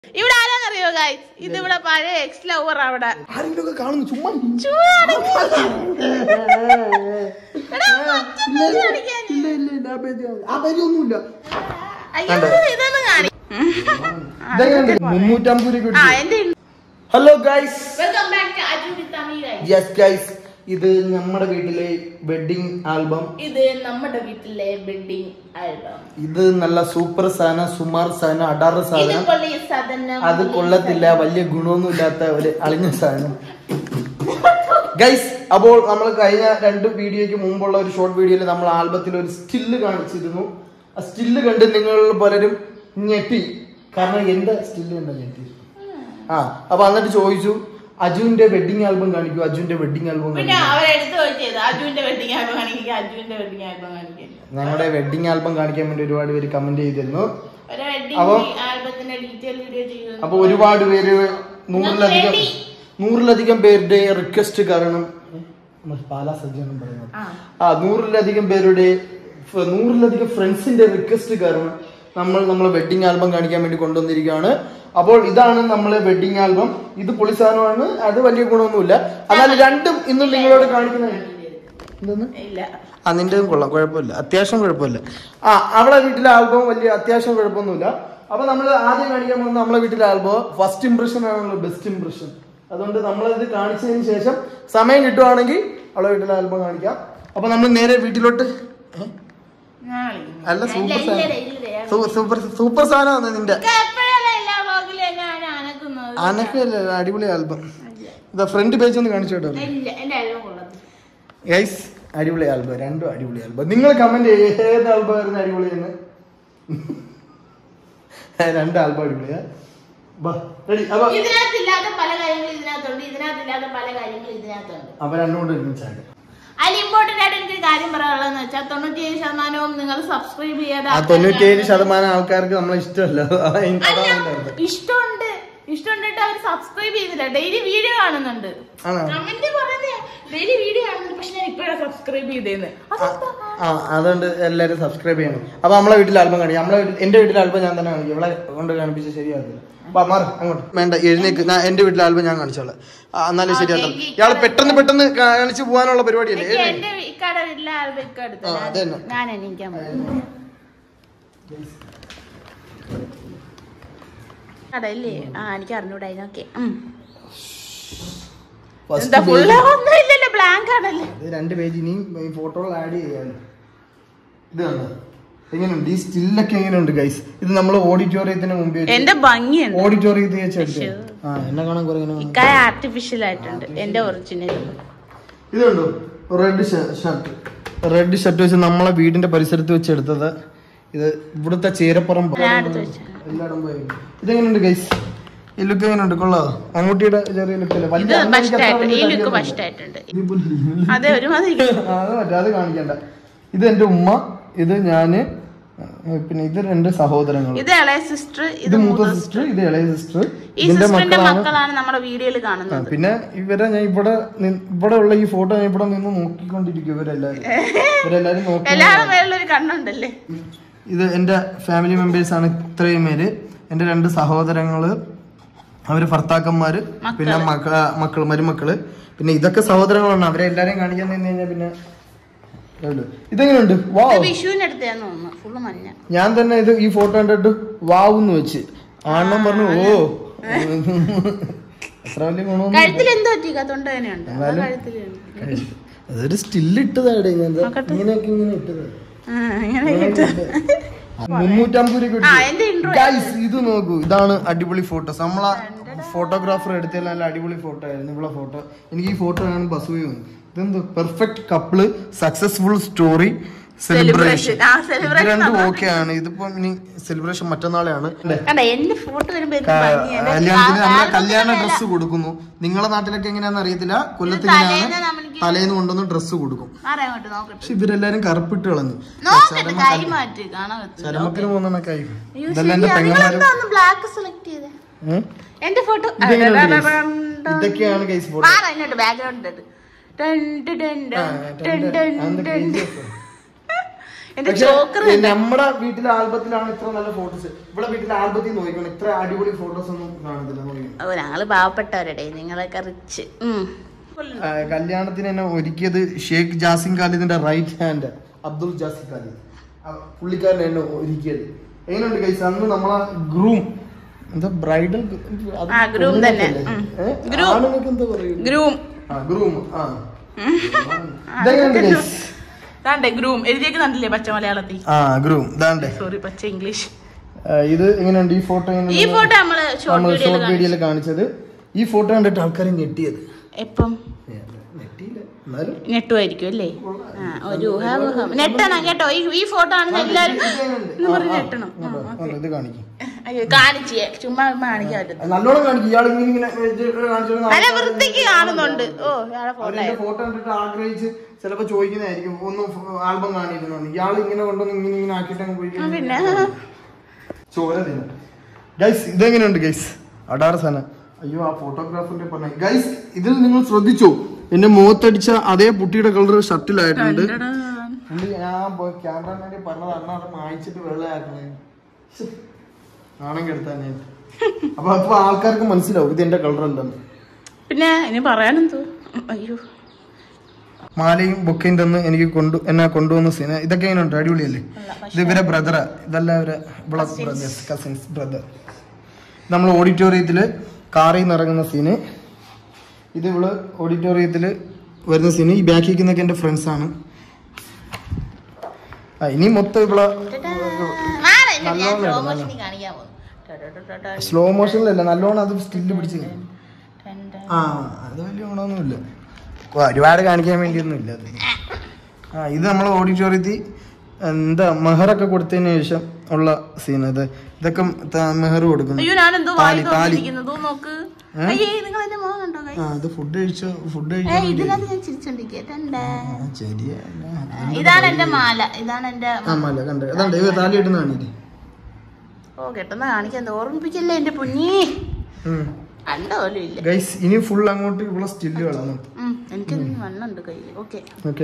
ഇവിടെ ആരാന്നറിയോ ഗായ്സ് ഇത് ഇവിടെ പഴയ എക്സ് ലവർ അവിടെ ആരെങ്കിലും ഒക്കെ കാണുന്നു ചുമ്മാ എടാ, മൊത്തം പേര് കാണിക്കാൻ. ഇല്ല ഇല്ല ഇല്ല ആ പേര് ആ പേരൊന്നുമില്ല അയ്യോ ഇതൊന്നും കാണി ഇതെങ്ങനെയുണ്ട് മുന്നൂറ്റമ്പത് രൂപ ആ എന്റെ hello guys welcome back to Aju Thami guys yes guys ഇത് നമ്മുടെ വീട്ടിലെ വെഡിങ് ആൽബം ഇത് നമ്മുടെ വീട്ടിലെ വെഡിങ് ആൽബം ഇത് നല്ല സൂപ്പർ സാധനം സുമാർ സാധനം അടാറ് ഇത് സാധനം കൊള്ളിയ സാധനം അത് കൊള്ളത്തില്ല വലിയ ഗുണമൊന്നും ഇല്ലാത്ത ഒരു അളിഞ്ഞ സാധനം ഗൈസ് അപ്പോൾ നമ്മൾ കഴിഞ്ഞ രണ്ട് വീഡിയോയ്ക്ക് മുമ്പുള്ള ഒരു ഷോർട്ട് വീഡിയോയിൽ നമ്മൾ ആൽബത്തിൽ ഒരു സ്റ്റില്ല് കാണിച്ചിരുന്നു ആ സ്റ്റില്ല് കണ്ട് നിങ്ങൾ പലരും ഞെട്ടി കാരണം എന്റെ സ്റ്റില്ല് കണ്ട ഞെട്ടി ആ അപ്പൊ എന്നിട്ട് ചോദിച്ചു അജുവിന്റെ വെഡിങ് ആൽബം കാണിക്കൂ അജുവിന്റെ വെഡിങ് ആൽബം പിന്നെ അവരെടുത്ത് വെച്ചത് അജുവിന്റെ വെഡിങ് ആൽബം കാണിക്കുക അജുവിന്റെ വെഡിങ് ആൽബം കാണിക്കുക ഞങ്ങളുടെ വെഡിങ് ആൽബം കാണിക്കാൻ വേണ്ടി ഒരുപാട് പേര് കമന്റ് ചെയ്തിരുന്നു ഒരു അപ്പൊ- വെഡിങ് ആൽബത്തിന്റെ ഡീറ്റെയിൽ വീഡിയോ ചെയ്യുന്നു അപ്പൊ ഒരുപാട് പേര് നൂറിലധികം വേണ്ടി. നൂറിലധികം പേരുടെ റിക്വസ്റ്റ് കാരണം പാലാ സജ്ജനം പറയുന്നത് ആ. ആ നൂറിലധികം പേരുടെ ഫ- നൂറിലധികം ഫ്രണ്ട്സിന്റെ റിക്വസ്റ്റ് കാരണം നമ്മൾ നമ്മളെ വെഡിങ് ആൽബം കാണിക്കാൻ വേണ്ടി കൊണ്ടുവന്നിരിക്കുകയാണ് അപ്പോൾ ഇതാണ് നമ്മളെ വെഡിങ് ആൽബം ഇത് പൊളി സാധനമാണ് അത് വലിയ ഗുണമൊന്നുമില്ല എന്നാൽ രണ്ടും ഇന്നും നിങ്ങളോട് കാണിക്കുന്നത് എന്തെന്ന് ഇല്ല ആ നിന്റെയും കൊള്ളാം കുഴപ്പമില്ല അത്യാവശ്യം കുഴപ്പമില്ല ആ അവളെ വീട്ടിലെ ആൽബം വലിയ അത്യാവശ്യം കുഴപ്പമൊന്നുമില്ല അപ്പൊ നമ്മൾ ആദ്യം കാണിക്കാൻ പോകുന്ന നമ്മളെ വീട്ടിലെ ആൽബം ഫസ്റ്റ് ഇംപ്രഷൻ ആണല്ലോ ബെസ്റ്റ് ഇംപ്രഷൻ അതുകൊണ്ട് നമ്മളിത് കാണിച്ചതിന് ശേഷം സമയം കിട്ടുവാണെങ്കിൽ അവളെ വീട്ടിലെ ആൽബം കാണിക്കാം അപ്പൊ നമ്മൾ നേരെ വീട്ടിലോട്ട് ഏ? ഞാൻ കളിക്കുന്നു. അല്ല സൂപ്പർ ഇല്ല, സാധനം ഇല്ല, ഇല്ല, ഇല്ല. സൂ- സൂപ്പർ സൂപ്പർ സാധനമാണ് നിന്റെ ഇതൊക്കെ എപ്പോഴല്ലേ എല്ലാ വ്ളോഗിലും ഞാൻ അനക്കുന്നത് അനക്കല്ലേ അടിപൊളി ആൽബം ഇതാ ഫ്രണ്ട് പേജ് ഒന്ന് കാണിച്ചു കേട്ടോ ഇല്ല എന്റെ ആൽബം കൊള്ളത്തില്ല ഗൈസ് അടിപൊളി ആൽബം രണ്ടും അടിപൊളി ആൽബം നിങ്ങൾ കമന്റ് ഏത് ആൽബം ആയിരുന്നു അടിപൊളി എന്ന് രണ്ട് ആൽബം അടിപൊളിയാ റെഡി അപ്പൊ ഇതിനകത്തില്ലാത്ത പല കാര്യങ്ങളും ഇതിനകത്തുണ്ട് ഇതിനകത്തില്ലാത്ത പല കാര്യങ്ങളും ഇതിനകത്തുണ്ട് അപ്പൊ രണ്ടും കൂടെ ഒരുമിച്ചാണ് അതിൽ ഇമ്പോർട്ടന്റ് ആയിട്ട് എനിക്ക് ഒരു കാര്യം പറയാനുള്ളതെന്ന് വെച്ചാൽ തൊണ്ണൂറ്റിയേഴ് ശതമാനവും നിങ്ങൾ സബ്സ്ക്രൈബ് ചെയ്യാതെ ആ തൊണ്ണൂറ്റിയേഴ് ശതമാനം ആൾക്കാർക്ക് നമ്മളെ ഇഷ്ടമല്ല അതാ എനിക്ക് അതാ അല്ല, അതിന്റെ അർത്ഥം. ഇഷ്ടമുണ്ട് ഇഷ്ടമുണ്ടിട്ട് അവർ സബ്സ്ക്രൈബ് ചെയ്തില്ല ഡെയിലി വീഡിയോ കാണുന്നുണ്ട് ആണോ കമന്റ് പറയുന്നത് ഡെയിലി വീഡിയോ കാണുന്നുണ്ട് പക്ഷെ ഞാൻ ഇപ്പോഴാണ് സബ്സ്ക്രൈബ് ചെയ്തേന്ന് അതെന്താ ആ അതുകൊണ്ട് എല്ലാവരും സബ്സ്ക്രൈബ് ചെയ്യണം അപ്പൊ നമ്മളെ വീട്ടിൽ ആൽബം കാണിക്കാം നമ്മളെ വീട്ടിൽ എന്റെ വീട്ടിലെ ആൽബം ഞാൻ തന്നെ കാണിക്കും ഇവിടെ കൊണ്ട് കാണിപ്പിച്ച ശരിയാകില്ല അപ്പൊ മാറി അങ്ങോട്ട് വേണ്ട എഴുന്നേക്ക് ഞാൻ എന്റെ വീട്ടിലെ ആൽബം ഞാൻ കാണിച്ചോളാം ആ, എന്നാലേ ശരിയാക്കാം ഈ ഇയാൾ പെട്ടെന്ന് പെട്ടെന്ന് കാണിച്ചു പോകാനുള്ള പരിപാടിയല്ലേ എനിക്ക് എഴുന്നേക്ക്. എന്റെ ഇക്കാട വീട്ടിലെ ആൽബം ഇക്ക എടുത്തു ആ, അതന്നെ. ഞാൻ എണീക്കാൻ പോകുന്നു അതല്ലേ ആ എനിക്ക് അറിഞ്ഞൂടായിരുന്നു ഓക്കെ First എന്താ page. ഫുള്ള് ഒന്നും ഇല്ലല്ലോ ബ്ലാങ്ക് ആണല്ലേ ഇത് രണ്ട് പേജ് ഇനിയും ഫോട്ടോകൾ ആഡ് ചെയ്യാൻ ഇത് കണ്ടോ എങ്ങനെയുണ്ട് ഈ സ്റ്റില്ലൊക്കെ എങ്ങനെയുണ്ട് ഗൈസ് ഇത് നമ്മൾ ഓഡിറ്റോറിയത്തിന് മുമ്പേ എന്റെ ഭംഗിയുണ്ട് ഓഡിറ്റോറിയത്തിൽ വെച്ച് എടുത്തത് ആ എന്നെ കാണാൻ കുറെ ഇങ്ങനെ ഇക്കായ ആർട്ടിഫിഷ്യൽ ആയിട്ടുണ്ട് എന്റെ ഒറിജിനൽ ഇത് കണ്ടോ റെഡ് ഷർട്ട് റെഡ് ഷർട്ട് വെച്ച് നമ്മളെ വീടിന്റെ പരിസരത്ത് വെച്ച് എടുത്തത് ഇത് ഇവിടുത്തെ ചീരപ്പുറം ഞാൻ എടുത്ത് വെച്ചു എല്ലായിടം പോയി ഇതെങ്ങനെയുണ്ട് ഗൈസ് ഈ ലുക്ക് എങ്ങനെയുണ്ട് കൊള്ളാ അങ്ങോട്ടിയുടെ ചെറിയ ലുക്ക് അല്ലേ ഇത് വലിയ ഫസ്റ്റ് അത്ര ആയിട്ടുണ്ട് ഈ വലിയ ലുക്ക് തടിയൊന്നും ഫസ്റ്റ് ആയിട്ടുണ്ട് ഇല്ല. ഇതുപോലെ അതെ ഒരുമാതിരി ആ, അത് മറ്റേ അത് കാണിക്കണ്ട ഇത് എന്റെ ഉമ്മ ഇത് ഞാന് ഏ, പിന്നെ ഇത് രണ്ട് സഹോദരങ്ങൾ ഇത് ഇളയ സിസ്റ്റർ ഇത് ഇത് മൂത്ത മൂത്ത സിസ്റ്റർ ഇത് ഇളയ സിസ്റ്റർ ഈ ഇതിന്റെ സിസ്റ്ററിന്റെ മക്കളാണ് മക്കളാണ് നമ്മുടെ വീഡിയോയിൽ ആ, കാണുന്നത് പിന്നെ ഇവരെ ഞാൻ ഇവിടെ നി- ഇവിടെ ഉള്ള ഈ ഫോട്ടോ ഞാൻ ഇവിടെ നിന്ന് നോക്കിക്കൊണ്ടിരിക്കും ഇവരെല്ലാരും ഇവരെല്ലാരും നോക്കി എല്ലാവരും മേളിലൊരു കണ്ണുണ്ടല്ലേ ഇത് എന്റെ ഫാമിലി മെമ്പേഴ്സ് ആണ് ഇത്രയും പേര് എന്റെ രണ്ട് സഹോദരങ്ങള് അവര് ഭർത്താക്കന്മാര് പിന്നെ മക്ക മക്കള് മരുമക്കള് പിന്നെ ഇതൊക്കെ സഹോദരങ്ങളാണ് അവരെ എല്ലാരെയും കാണിക്കാൻ നിന്ന് കഴിഞ്ഞാൽ പിന്നെ എവിടെ? ഇതെങ്ങനെയുണ്ട് വാ ഇത് വിഷുവിനടുത്താന്ന് തോന്നുന്നു ഫുള്ള് മഞ്ഞ ഞാൻ തന്നെ ഇത് ഈ ഫോട്ടോ കണ്ടിട്ട് വാവെന്ന് വെച്ച് ആണ്ണം പറഞ്ഞു ഓ അത്ര വലിയ ഗുണമൊന്നും കഴുത്തിൽ എന്തോ പറ്റിക്ക തൊണ്ട തന്നെയുണ്ട് കഴുത്തിൽ അതൊരു സ്റ്റിൽ ഇട്ടതാടെ ഇങ്ങനത്തെ നോക്കട്ടെ. ഇങ്ങനെയൊക്കെ ഇങ്ങനെ ഇട്ടത് ഇങ്ങനെ കിട്ടും മുന്നൂറ്റമ്പത് രൂപ ആ എന്റെ ഇൻട്രോ ഗൈസ് ഇത് നോക്കൂ ഇതാണ് അടിപൊളി ഫോട്ടോസ് നമ്മളെ ഫോട്ടോഗ്രാഫർ എടുത്ത നല്ല അടിപൊളി ഫോട്ടോ ആയിരുന്നു ഇവിടെ ഫോട്ടോ എനിക്ക് ഈ ഫോട്ടോ കാണുമ്പോൾ അസൂയ വന്നു ഇതെന്തോ perfect couple successful story celebration ആ സെലിബ്രേഷൻ രണ്ടും ഓക്കെ ആണ് ഇതിപ്പോ ഇനി സെലിബ്രേഷൻ മറ്റന്നാളെയാണ് കണ്ട എന്റെ ഫോട്ടോ വരുമ്പോ എന്ത് ഭംഗിയാ. എന്റെ കല്യാണത്തിന് ആ- നമ്മളെ ആൽബത്തിൽ കല്യാണ വില. ഡ്രസ്സ് കൊടുക്കുന്നു നിങ്ങളെ നാട്ടിലൊക്കെ എങ്ങനെയാന്ന് അറിയത്തില്ല കൊല്ലത്ത് തലേന്ന് ഇങ്ങനെയാണ് നമ്മൾക്ക് തലേന്ന് കൊണ്ടുവന്ന് ഡ്രസ്സ് കൊടുക്കും മാറി അങ്ങോട്ട് നോക്കട്ടെ പക്ഷെ ഇവരെല്ലാരും കറുപ്പിട്ട് കളഞ്ഞു നോക്കട്ടെ കൈ മാറ്റി കാണാൻ പറ്റില്ല ചരമത്തിന് പോകുന്നൊക്കെ ആയി അയ്യോ, ഇതെല്ലാം എന്റെ ശരിയാ. പെങ്ങന്മാരും നിങ്ങളെന്താ ബ്ലാക്ക് സെലക്ട് ചെയ്തേ ഉം? എന്റെ ഫോട്ടോ ഇതെങ്ങനെയുണ്ട് guys? ഇതൊക്കെയാണ് ഗൈസ് ഫോട്ടോ മാറാ ഇങ്ങോട്ട് ബാക്ക്ഗ്രൗണ്ട് എന്റെ പക്ഷേ, ചോക്കർ ഈ നമ്മുടെ വീട്ടിലെ ആൽബത്തിലാണ് ഇത്ര നല്ല ഫോട്ടോസ് ഇവിടെ വീട്ടിലെ ആൽബത്തിൽ നോക്കണം ഇത്ര അടിപൊളി ഫോട്ടോസ് ഒന്നും കാണത്തില്ല നോക്കണം ഓ ഞങ്ങള് പാവപ്പെട്ടവരുടെ നിങ്ങളൊക്കെ റിച്ച് ആ, കല്യാണത്തിന് എന്നെ ഒരുക്കിയത് ഷേഖ് ജാസിം ഖാലിദിന്റെ right hand Abdul Jasim Khalid ആ, പുള്ളിക്കാരൻ എന്നെ ഒരുക്കിയത് എങ്ങനെയുണ്ട് കൈസ് അന്ന് നമ്മളെ ഗ്രൂം എന്താ ബ്രൈഡൽ ആ, groom തന്നെ. ഉം. Groom. ആണുങ്ങൾക്ക് എന്താ പറയുക ഗ്രൂം ആ ഗ്രൂം ആ ഇതെങ്ങനെയുണ്ട് ഗൈസ് താണ്ടേ ഗ്രൂം എഴുതിയേക്ക് കണ്ടില്ലേ പച്ച മലയാളത്തിൽ ആ ഗ്രൂം ഇതാണ്ടേ സോറി പച്ച ഇംഗ്ലീഷ് ആ, ഇത് എങ്ങനെയുണ്ട് ഈ ഫോട്ടോ ഈ ഫോട്ടോ നമ്മള് ഷോർട്ട് നമ്മൾ വീഡിയോയിൽ ഷോർട്ട് വീഡിയോയിൽ കാണിച്ചത് ഈ ഫോട്ടോ കണ്ടിട്ട് ആൾക്കാർ ഞെട്ടിയത് എപ്പം ഞെട്ടിയില്ല എന്നാലും നെട്ടുമായിരിക്കും അല്ലേ ആ ഒരു ഊഹാപോഹം നെട്ടണം കേട്ടോ ഈ ഈ ഫോട്ടോ ആണെന്ന് എല്ലാരും എന്ന് പറഞ്ഞ് നെട്ടണം ആ, ആ, ഇത് കാണിക്കും അയ്യോ കാണിച്ചേ ചുമ്മാ ചുമ്മാ കാണിക്കാൻ പറ്റും നല്ലോണം കാണിക്കും ഇയാൾ ഇങ്ങനെ ഇങ്ങനെ വെച്ചിട്ട് കാണിച്ചിട്ട് നല്ല വൃത്തിക്ക് കാണുന്നുണ്ട് ഓ ഇയാളെ ഫോട്ടോ അവരുടെ ഫോട്ടോ കണ്ടിട്ട് ആഗ്രഹിച്ച് ചിലപ്പോ ചോദിക്കുന്നതായിരിക്കും ഒന്ന് ആൽബം കാണിയിരുന്നു ഇയാൾ ഇങ്ങനെ കൊണ്ടുവന്ന് ഇങ്ങനെ ഇങ്ങനെ ആക്കിയിട്ട് അങ്ങ് പോയി കഴിഞ്ഞാൽ പിന്നെ ചോര തിന്നു ഗൈസ് ഇതെങ്ങനെയുണ്ട് ഗൈസ് അടാറ് സാധനം അയ്യോ ആ ഫോട്ടോഗ്രാഫറിന്റെ പറഞ്ഞ ഗൈസ് ഇതിൽ നിങ്ങൾ ശ്രദ്ധിച്ചോ എന്റെ മുഖത്തടിച്ച അതേ പുട്ടിയുടെ കളർ ഷർട്ടിലായിട്ടുണ്ട് പുള്ളി ഞാൻ ക്യാമറമാനെ പറഞ്ഞത് അണ്ണ അത് മായിച്ചിട്ട് വെള്ളയാക്കണേ ശ്ശെ. നാണം കെടുത്താനേ അപ്പൊ അപ്പൊ ആൾക്കാർക്ക് മനസ്സിലാവും ഇത് എന്റെ കളർ അല്ലെന്ന് പിന്നെ ഇനി പറയാനെന്തോ അയ്യോ മാലയും ബൊക്കയും തന്ന് എനിക്ക് കൊണ്ടു എന്നെ കൊണ്ടുവന്ന സീന ഇതൊക്കെ എങ്ങനെയുണ്ട് അടിപൊളിയല്ലേ ഇത് ഇവരെ ബ്രദറാ ഇതല്ല ഇവരെ ബ്രദേഴ്സ് കസിൻസ് ബ്രദർ നമ്മൾ ഓഡിറ്റോറിയത്തില് കാറിൽ നിന്ന് ഇറങ്ങുന്ന സീന് ഇത് ഇവള് ഓഡിറ്റോറിയത്തില് വരുന്ന സീന് ഈ ബാക്കി നിൽക്കുന്നൊക്കെ എന്റെ ഫ്രണ്ട്സ് ആണ് ആ ഇനി മൊത്തം ഇവളെ നാളെ ഇല്ല, ഞാൻ സ്ലോ മോഷനിൽ കാണിക്കാൻ പോകുന്നു ടാ, ടാ, ടാ, ടാ, ടാ. സ്ലോ മോഷനിലല്ല നല്ലോണം അത് സ്റ്റില്ല് പിടിച്ച് നിൽക്കും. Ten, ten. ആ അത് വലിയ ഗുണമൊന്നുമില്ല ഒരുപാട് കാണിക്കാൻ വേണ്ടിയൊന്നും ഇല്ല അത് ആ ഇത് നമ്മൾ ഓഡിറ്റോറിയത്തിൽ എന്താ മെഹറൊക്കെ കൊടുത്തതിന് ശേഷം ഉള്ള സീൻ ഇത് ഇതൊക്കെ ത- മെഹർ കൊടുക്കുന്നു അയ്യോ ഞാൻ എന്തോ താലി, താലി. വായിക്കൊണ്ടിരിക്കുന്നത് നോക്ക് അയ്യേ നിങ്ങൾ എന്റെ മോൻ കണ്ടോ guys? ആ അത് ഫുഡ് കഴിച്ചോ ഫുഡ് ഏ കഴിക്കാൻ ഇതിനകത്ത് ഞാൻ ചിരിച്ചോണ്ടിരിക്കട്ടെ ശരിയാ ഇതാണ് എന്റെ മാല ഇതാണ് എന്റെ ആ മല്ല കണ്ട അതാണ്ട് ഇവ താലി ഇട്ടുന്ന കാണില്ലേ ഓ കെട്ടുന്ന കാണിക്കാൻ ഓർമ്മിപ്പിക്കല്ലേ എന്റെ കുഞ്ഞി കണ്ട പോലും ഇല്ല ഗൈസ് ഇനി ഫുൾ അങ്ങോട്ട് ഇവിടെ സ്റ്റില്ലുകളാണ് ഉം, എനിക്ക് മണ്ണുണ്ട് കയ്യിൽ ഓക്കെ ഓക്കെ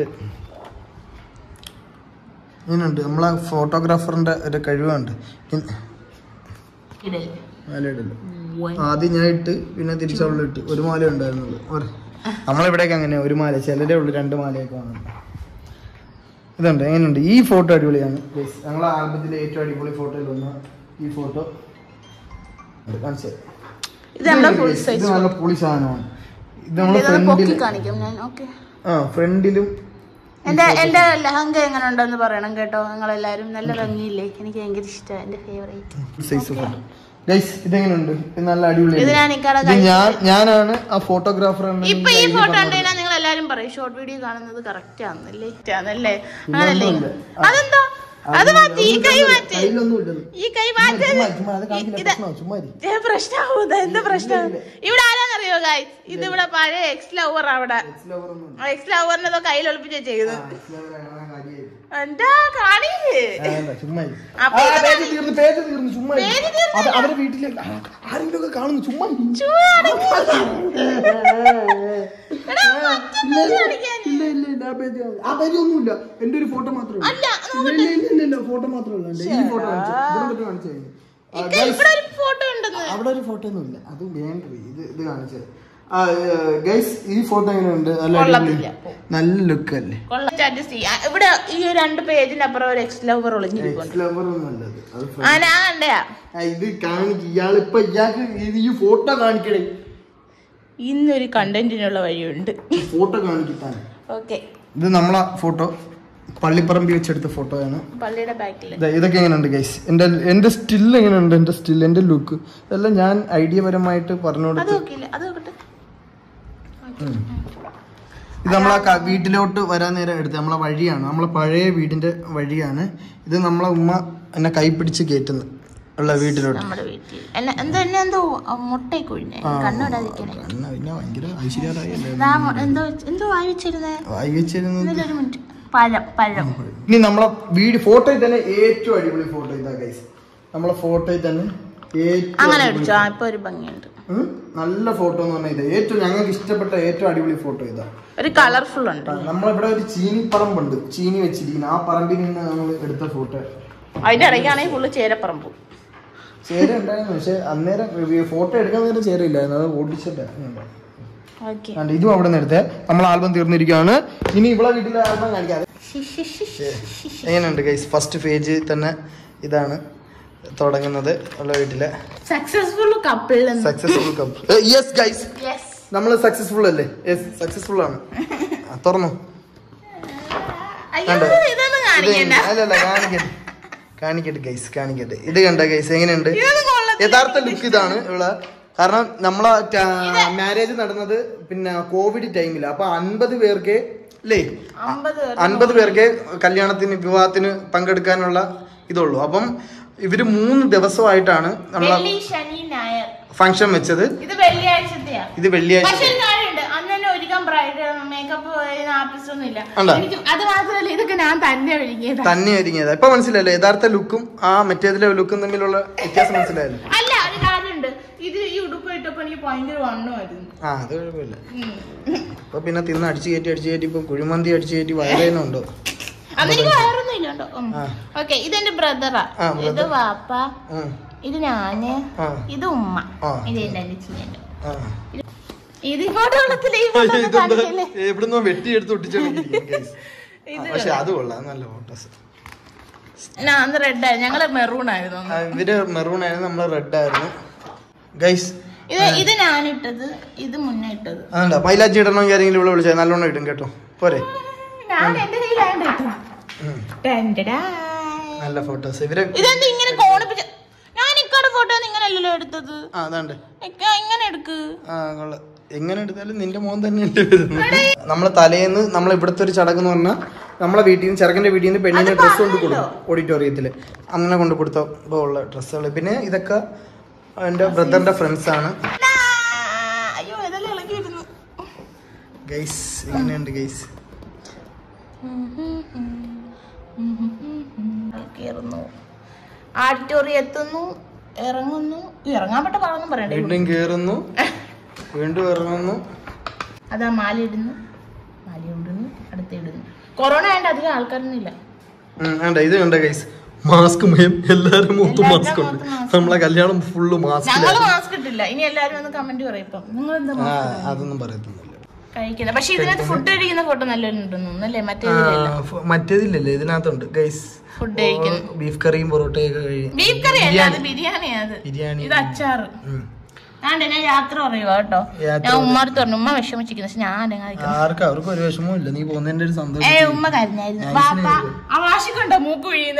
ഇങ്ങനെയുണ്ട് നമ്മളെ ഫോട്ടോഗ്രാഫറിന്റെ ഒരു കഴിവുണ്ട് ഇൻ- ഇടല്ലേ മാലയിടല്ലോ ആദ്യം ഞാൻ ഇട്ട് പിന്നെ തിരിച്ചവളിൽ ഇട്ട് ഒരു മാല ഉണ്ടായിരുന്നുള്ളൂ ഒരു- നമ്മളിവിടെയൊക്കെ അങ്ങനെ ഒരു മാല ചിലരേ ഉള്ളൂ രണ്ട് മാലയൊക്കെ വാങ്ങും ഇതുണ്ട് എങ്ങനെയുണ്ട് ഈ ഫോട്ടോ അടിപൊളിയാണ് Guys, ഞങ്ങളെ ആൽബത്തിലെ ഏറ്റവും അടിപൊളി ഫോട്ടോയിൽ ഒന്ന് ഈ ഫോട്ടോ കാണിച്ചു തരാം. ഇത് നമ്മുടെ ഫുൾ ഇത് സൈസ് നല്ല പൊളി സാധനമാണ് ഇത് നമ്മളെ പൊക്കി ഫ്രണ്ടിൽ കാണിക്കാം ഞാൻ ഓക്കെ ആ ഫ്രണ്ടിലും എന്റെ എന്റെ ലഹങ്ക എങ്ങനെ ഉണ്ടെന്ന് പറയണം കേട്ടോ നിങ്ങൾ എല്ലാരും നല്ല ഭംഗിയില്ലേ എനിക്ക് ഭയങ്കര ഇഷ്ടമാണ് എന്റെ ഫേവറേറ്റ് സൈസ് ഫോട്ടോ ഗൈസ് ഇതെങ്ങനെയുണ്ട് ഇത് നല്ല അടിപൊളി ഇത് ഞാൻ ഇക്കാടെ ഇത് ഞാൻ ഞാനാണ് ആ ഫോട്ടോഗ്രാഫർ ഇപ്പൊ ഈ ഫോട്ടോ കണ്ടുകഴിഞ്ഞാൽ നിങ്ങൾ എല്ലാരും പറയും ഷോർട്ട് വീഡിയോ കാണുന്നത് കറക്റ്റ് ആണെന്നല്ലേ ആണല്ലേ അങ്ങനല്ലേ അതെന്താ അത് മാറ്റി ഈ കൈ മാറ്റി കയ്യിലൊന്നും ഇല്ലത് ഈ കൈ മാറ്റി ചുമ്മാ ചുമ്മാ അത് കാണിക്കില്ല ഇത് പ്രശ്നമാവും ചുമ്മാ ഇരി. ഏ, പ്രശ്നാവൂത് എന്ത് പ്രശ്നം ഇവിടെ ആരാന്നറിയോ ഗായ്സ് ഇത് ഇവിടെ പഴയ എക്സ് ലവർ അവിടെ Ex lover ഒന്നും ഇല്ല. എക്സ് ലവറിനെ ഇതോ കയ്യിൽ ഒളിപ്പിച്ച ചെയ്ത് ആ, ex lover അങ്ങനെ കാര്യായി. എന്താ കാണിയില്ലേ ആ, വേണ്ട, ചുമ്മാ ഇരി. അപ്പൊ ആ, ഇത് പേജ് തീർന്നു പേജ് തീർന്നു ചുമ്മാ ഇരി. പേജ് തീർന്നില്ല. അത് അവരുടെ വീട്ടില് ആ, ആരെങ്കിലും ഒക്കെ കാണുന്നു ചുമ്മാ ഇരി. എടാ, മൊത്തം പേജ് കാണിക്കാൻ. ഇല്ല ഇല്ല ഇല്ല ആ പേജ് കാണുന്നു. ആ പേജ് ഒന്നുമില്ല എന്റെ ഒരു ഫോട്ടോ മാത്രമേ ഉള്ളൂ അല്ല, ഇല്ല ഇല്ല ഇല്ല, ഇല്ല ഇല്ല ഫോട്ടോ മാത്രമേ ഉള്ളൂ എന്റെ. ഈ ഫോട്ടോ കാണിച്ചു ഇവിടെ തൊട്ട് കാണിച്ചു കഴിഞ്ഞു. ആ, ഇക്ക, guys, ഇവിടെ ഒരു ഫോട്ടോ ഉണ്ടെന്ന് അവിടെ ഒരു ഫോട്ടോ ഒന്നും ഇല്ല അത് വേണ്ട ഇത് ഇത് കാണിച്ചത് ഗൈസ് ഈ ഫോട്ടോ എങ്ങനെയുണ്ട് നല്ല അടിപൊളി. കൊള്ളത്തില്ല. നല്ല ലുക്ക് അല്ലേ കൊള്ളാം അഡ്ജസ്റ്റ് ചെയ്യാം ഇവിടെ ഈ രണ്ട് പേജിന്റെ അപ്പുറം ഒരു എക്സ് ലവർ ഒളിഞ്ഞിരിപ്പുണ്ട് എക്സ് ലവർ ഒന്നും അല്ലത് അത് friend. ആ ഞാൻ കണ്ടയാ ആ, ഇത് കാണിക്ക് ഇയാളിപ്പൊ ഇയാൾക്ക് ഇത് ഈ ഫോട്ടോ കാണിക്കണേ ഇന്നൊരു കണ്ടന്റിനുള്ള വഴിയുണ്ട് ഫോട്ടോ കാണിക്കാൻ ഓക്കെ ഇത് നമ്മളെ ഫോട്ടോ പള്ളിപ്പറമ്പി വെച്ചെടുത്ത ഫോട്ടോ ആണ് പള്ളിയുടെ ബാക്കിൽ ദേ, ഇതൊക്കെ എങ്ങനെയുണ്ട് ഗൈസ് എന്റെ എന്റെ സ്റ്റിൽ എങ്ങനെയുണ്ട് എന്റെ സ്റ്റിൽ എന്റെ ലുക്ക് ഇതെല്ലാം ഞാൻ ഐഡിയ പരമായിട്ട് പറഞ്ഞു അത് കൊടുത്ത് നോക്കിയില്ല അത് നോക്കട്ടെ ഇത് നമ്മളെ ക- വീട്ടിലോട്ട് വരാൻ നേരം എടുത്ത് നമ്മളെ വഴിയാണ് നമ്മളെ പഴയ വീടിന്റെ വഴിയാണ് ഇത് നമ്മളെ ഉമ്മ എന്നെ കൈ പിടിച്ച് കയറ്റുന്നു ഉള്ള വീട്ടിലോട്ട് നമ്മുടെ വീട്ടിൽ എന്നെ എന്തോ എന്നെ എന്തോ മുട്ടയെ കുഴിഞ്ഞേ കണ്ണിടാതിരിക്കണേ കണ്ണ പിന്നെ ഭയങ്കര ഐശ്വര്യറായല്ലേ ഇതാ മു- എന്തോ എന്തോ വായി വെച്ചിരുന്നേ വായി വെച്ചിരുന്നത് ഇന്നലെ ഒരു മിനിറ്റ് പഴം പഴം ഇനി നമ്മളെ വീട് ഫോട്ടോയിൽ തന്നെ ഏറ്റവും അടിപൊളി ഫോട്ടോ ഇതാ ഗൈസ് നമ്മളെ ഫോട്ടോയിൽ തന്നെ ഏറ്റവും അങ്ങനെ അടിപൊളി അടിച്ചോ ആ, ഇപ്പൊ ഒരു ഭംഗിയുണ്ട് ഉം. നല്ല ഫോട്ടോ എന്ന് പറഞ്ഞാൽ ഇത് ഏറ്റവും ഞങ്ങൾക്ക് ഇഷ്ടപ്പെട്ട ഏറ്റവും അടിപൊളി ഫോട്ടോ ഇതാ ഒരു കളർഫുൾ ഉണ്ട് നമ്മളിവിടെ ഒരു ചീനി പറമ്പുണ്ട് ചീനി വെച്ചിരിക്കുന്ന ആ പറമ്പിൽ നിന്ന് നമ്മൾ എടുത്ത ഫോട്ടോ അതിന്റെ ഇടയ്ക്കാണെങ്കിൽ ഫുള്ള് ചേരപ്പറമ്പ് ചേര ഉണ്ടായിരുന്നു പക്ഷെ അന്നേരം ഫോട്ടോ എടുക്കാൻ നേരം ചേരയില്ലായിരുന്നു അത് ഓടിച്ചിട്ട് ഓക്കെ കണ്ട് ഇതും അവിടെ നിന്ന് എടുത്തേ നമ്മൾ ആൽബം തീർന്നിരിക്കുകയാണ് ഇനി ഇവിടെ വീട്ടിലെ ആൽബം കാണിക്കാതെ എങ്ങനെയുണ്ട് ഗൈസ് ഫസ്റ്റ് പേജ് തന്നെ ഇതാണ് തുടങ്ങുന്നത് ഉള്ള വീട്ടിലെ successful couple successful cup yes guys yes നമ്മൾ സക്സസ്ഫുൾ അല്ലേ യെസ് സക്സസ്ഫുൾ ആണ് ആ, തുറന്നു അയ്യോ കണ്ടോ? ഇതൊന്നും ഇത് കാണിക്കണ്ട അല്ലല്ല കാണിക്കട്ടെ കാണിക്കട്ടെ ഗൈസ് കാണിക്കട്ടെ ഇത് കണ്ട ഗൈസ് എങ്ങനെയുണ്ട് ഇതൊന്നും കൊള്ളത്തില്ല. യഥാർത്ഥ ലുക്ക് ഇതാണ് ഇവിടെ കാരണം നമ്മളെ മാരേജ് നടന്നത് പിന്നെ കോവിഡ് ടൈമില് അപ്പൊ അൻപത് പേർക്ക് അല്ലേ അമ്പത് പേർ അൻപത് പേർക്ക് കല്യാണത്തിന് വിവാഹത്തിന് പങ്കെടുക്കാനുള്ള ഇതുള്ളൂ അപ്പം ഇവര് മൂന്ന് ദിവസമായിട്ടാണ് നമ്മളെ വെള്ളി ശനി ഞായർ ഫംഗ്ഷൻ വെച്ചത് ഇത് വെള്ളിയാഴ്ചത്തെയാ ഇത് വെള്ളിയാഴ്ച പക്ഷെ ഒരു കാര്യമുണ്ട് അന്ന് തന്നെ ഒരുക്കാൻ ബ്രൈഡ് മേക്കപ്പ് ആർട്ടിസ്റ്റ് ഒന്നും ഇല്ല ഉണ്ടോ? എനിക്ക് അത് മാത്രമല്ല ഇതൊക്കെ ഞാൻ തന്നെ ഒരുങ്ങിയതാ തന്നെ ഒരുങ്ങിയത് ഇപ്പൊ മനസ്സിലായല്ലോ യഥാർത്ഥ ലുക്കും ആ മറ്റേതിലെ ലുക്കും തമ്മിലുള്ള വ്യത്യാസം മനസ്സിലായല്ലോ അല്ല ഒരു കാര്യമുണ്ട് ഇത് ഈ ഉടുപ്പ് ഇട്ടപ്പോ എനിക്ക് ഭയങ്കര വണ്ണമായിരുന്നു ആ അത് കുഴപ്പമില്ല ഇപ്പൊ പിന്നെ തിന്ന് അടിച്ചു കയറ്റി അടിച്ചു കയറ്റി ഇപ്പൊ കുഴിമന്തി അടിച്ചു കയറ്റി വയറേനുണ്ടോ അന്ന് എനിക്ക് വേറൊന്നും ഇല്ലണ്ടോ ആ. ഓക്കെ ഇതെന്റെ ബ്രദറാ ആ, brother. ഇത് വാപ്പ ഉം. ഇത് ഞാന് ആ. ഇത് ഉമ്മ ആ. ഇത് എന്റെ അനിച്ചിന്റെ ആ. ഇത് ഇങ്ങോട്ട് കൊള്ളത്തില്ല ഈ photo ഒന്ന് ഇതെന്താ കാണിക്കല്ലേ? എവിടുന്നോ വെട്ടി എടുത്ത് ഒട്ടിച്ചു ഇത് പക്ഷെ അത് കൊള്ളാം നല്ല ഫോട്ടോസ് ഞാൻ അന്ന് റെഡ് ആയിരുന്നു ഞങ്ങള് മെറൂൺ ആയിരുന്നു അന്ന്. ഇവര് മെറൂൺ ആയിരുന്നു നമ്മള് റെഡ് ആയിരുന്നു ഗൈസ് ഇത് ഇത് ഞാനിട്ടത് ഇത് മുന്നേ ഇട്ടത് അതുണ്ടാ മൈലാച്ചി ഇടണമെങ്കിൽ ആരെങ്കിലും ഇവിടെ വിളിച്ചാൽ നല്ലോണം ഇടും കേട്ടോ പോരെ ഞാൻ എന്റെ കയ്യിലാണ്ട് ഇട്ടത് ഉം. ടെൻഡടാ. നല്ല ഫോട്ടോസ് ഇവരെ ഇതെന്ത് ഇങ്ങനെ കോണിപ്പിച്ച ഞാൻ ഇക്കടെ ഫോട്ടോ ഇങ്ങനല്ലല്ലോ എടുത്തത് ആ അതാണ്ട് ഇക്ക ഇങ്ങനെ എടുക്ക് ആ കൊള്ളാം എങ്ങനെ എടുത്താലും നിന്റെ മോൻ തന്നെ ഉണ്ട് വരുന്നത് നമ്മളെ തലേന്ന് നമ്മൾ ഇവിടുത്തെ ഒരു ചടങ്ങ് എന്ന് പറഞ്ഞാൽ നമ്മളെ വീട്ടിൽ നിന്ന് ചെറുക്കൻ്റെ വീട്ടിൽ നിന്ന് പെണ്ണിന് ഡ്രസ്സ് കൊണ്ട് കൊടുക്കും ഓഡിറ്റോറിയത്തിൽ അങ്ങനെ കൊണ്ട് കൊടുത്തപ്പോൾ ഉള്ള ഡ്രസ്സുകൾ പിന്നെ ഇതൊക്കെ എൻ്റെ ബ്രദറിൻ്റെ ഫ്രണ്ട്സ് ആണ് ആ, അയ്യോ ഇതെല്ലാം ഇളകിയിരുന്നു ഗൈസ് എങ്ങനെയുണ്ട് ഗൈസ് കേറുന്നു ആഡിറ്റോറിയം എത്തുന്നു ഇറങ്ങുന്നു ഇറങ്ങാൻ പറ്റ പാടൊന്നും പറയണ്ടേ വീണ്ടും കയറുന്നു വീണ്ടും ഇറങ്ങുന്നു അതാ മാല ഇടുന്നു മാല ഇടുന്നു അടുത്ത് ഇടുന്നു കൊറോണ ആയതുകൊണ്ട് അധികം ആൾക്കാരൊന്നും ഇല്ല ഉം, വേണ്ട ഇത് കണ്ട ഗൈസ് മാസ്ക് മയം എല്ലാരും മൊത്തം എല്ലാവരുടെ മാസ്ക് ഉണ്ട് മുഖത്ത് mask നമ്മളെ കല്യാണം ഫുള്ള് മാസ്ക് ഞങ്ങള് മാസ്ക് ഇട്ടില്ല ഇനി എല്ലാരും ഒന്ന് കമന്റ് പറയും ഇപ്പം നിങ്ങൾ എന്താ ആ mask അതൊന്നും പറയത്തൊന്നുമില്ല കഴിക്കുന്നത് പക്ഷെ ഇതിനകത്ത് ഫുഡ് കഴിക്കുന്ന ഫോട്ടോ നല്ലൊരുണ്ടെന്ന് തോന്നുന്നു മറ്റേ ആ, ഫ- മറ്റേതില്ലല്ലേ ഇതിനകത്തുണ്ട് ഗൈസ് ഫുഡ് കഴിക്കുന്നു ബീഫ് കറിയും പൊറോട്ടയൊക്കെ കഴിയും ബീഫ് കറി അല്ല അത് ബിരിയാണിയാ അത് ബിരിയാണി ഇത് അച്ചാറ് ഉം. ആണ്ട് ഞാൻ യാത്ര പറയുക കേട്ടോ യാത്ര ഞാൻ ഉമ്മാടുത്ത് പറഞ്ഞു ഉമ്മ വിഷമിച്ചിരിക്കുന്നു പക്ഷെ ഞാൻ അനങ്ങാതിരിക്കുന്നു ആർക്കും അവർക്ക് ഒരു വിഷമവും ഇല്ല നീ പോകുന്നതിന്റെ ഒരു ഏ സന്തോഷം ഉമ്മ കരഞ്ഞായിരുന്നു ബാപ്പ ആ വാശിക്കുണ്ടോ മൂക്ക് വീഴുന്ന്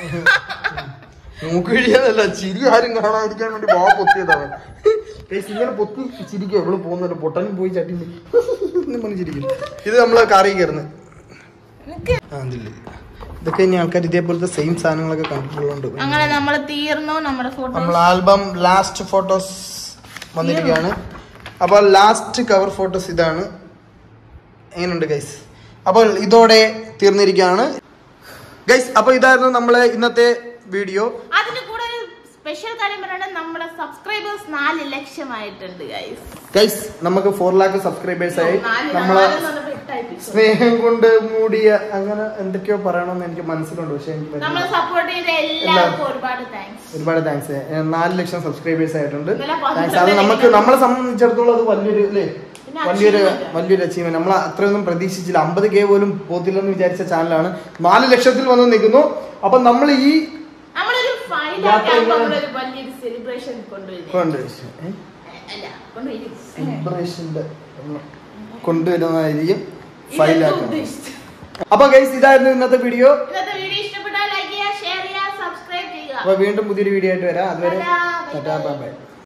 മൂക്ക് കഴിയാനല്ല ചിരി ആരും കാണാതിരിക്കാൻ വേണ്ടി വാ പൊത്തിയതാണ് Guys, ഇങ്ങനെ പൊത്തി ചിരിക്കും എവിടെ പോകുന്നല്ലോ പൊട്ടനും പോയി ചട്ടി പറഞ്ഞ് ചിരിക്കും ഇത് നമ്മളെ കാറി കയറുന്നത് നിക്ക്. ആ ഇതില്ല ഇതൊക്കെ ഇനി ആൾക്കാർ ഇതേപോലത്തെ സെയിം സാധനങ്ങളൊക്കെ കണ്ടിട്ടുള്ളതുകൊണ്ട് അങ്ങനെ നമ്മള് തീർന്നു നമ്മുടെ ഫോട്ടോ നമ്മൾ ആൽബം ലാസ്റ്റ് ഫോട്ടോസ് വന്നിരിക്കുകയാണ് അപ്പോൾ ലാസ്റ്റ് കവർ ഫോട്ടോസ് ഇതാണ് എങ്ങനെയുണ്ട് ഗൈസ് അപ്പോൾ ഇതോടെ തീർന്നിരിക്കുകയാണ് ഗൈസ് അപ്പോൾ ഇതായിരുന്നു നമ്മളെ ഇന്നത്തെ വീഡിയോ അതിന് കൂടെ ഒരു സ്പെഷ്യൽ കാര്യം പറയണത് നമ്മുടെ സബ്സ്ക്രൈബേഴ്സ് നാല് ലക്ഷമായിട്ടുണ്ട് ഗൈസ് ഗൈസ് നമുക്ക് ഫോർ ലാക്ക് സബ്സ്ക്രൈബേഴ്സ് ആയി നാല് നമ്മളെ നാലെന്ന് പറഞ്ഞപ്പോ എട്ടായി പോയി. സ്നേഹം കൊണ്ട് മൂടിയ അങ്ങനെ എന്തൊക്കെയോ പറയണമെന്ന് എനിക്ക് മനസ്സിലുണ്ട് പക്ഷെ എനിക്ക് നമ്മളെ പറ്റില്ല. സപ്പോർട്ട് ചെയ്ത എല്ലാവർക്കും ഒരുപാട് താങ്ക്സ് ഒരുപാട് താങ്ക്സ് നാല് ലക്ഷം സബ്സ്ക്രൈബേഴ്സ് ആയിട്ടുണ്ട് ഇന്നലെ പന്ത്രണ്ട് താങ്ക്സ് അത് നമുക്ക് നമ്മളെ സംബന്ധിച്ചിടത്തോളം അത് വലിയൊരു അല്ലേ പിന്നെ വലിയൊരു achievement. വലിയൊരു അച്ചീവ്മെന്റ് നമ്മൾ അത്രയൊന്നും പ്രതീക്ഷിച്ചില്ല അമ്പത് കെ പോലും പോത്തില്ലെന്ന് വിചാരിച്ച ചാനലാണ് നാല് ലക്ഷത്തിൽ വന്ന് നിൽക്കുന്നു അപ്പൊ നമ്മൾ ഈ നമ്മളൊരു ഫൈവ് യാത്ര ആകുമ്പോൾ ഇങ്ങനെ- നമ്മളൊരു വലിയൊരു സെലിബ്രേഷൻ കൊണ്ടുവരുന്നത് കൊണ്ട് അല്ല കൊണ്ടുവരും സെലിബ്രേഷന്റെ കൊണ്ടുവരുന്നതായിരിക്കും ഇതെന്തോ ഫൈലാക്കാം ഉദ്ദേശിച്ചു അപ്പൊ ഗൈസ് ഇതായിരുന്നു ഇന്നത്തെ വീഡിയോ ഇന്നത്തെ വീഡിയോ ഇഷ്ടപ്പെട്ടാൽ ലൈക്ക് ചെയ്യുക ഷെയർ ചെയ്യുക സബ്സ്ക്രൈബ് ചെയ്യുക അപ്പൊ വീണ്ടും പുതിയൊരു വീഡിയോ ആയിട്ട് വരാം അതുവരെ Bye bye. ടാറ്റാ ബൈ ബൈ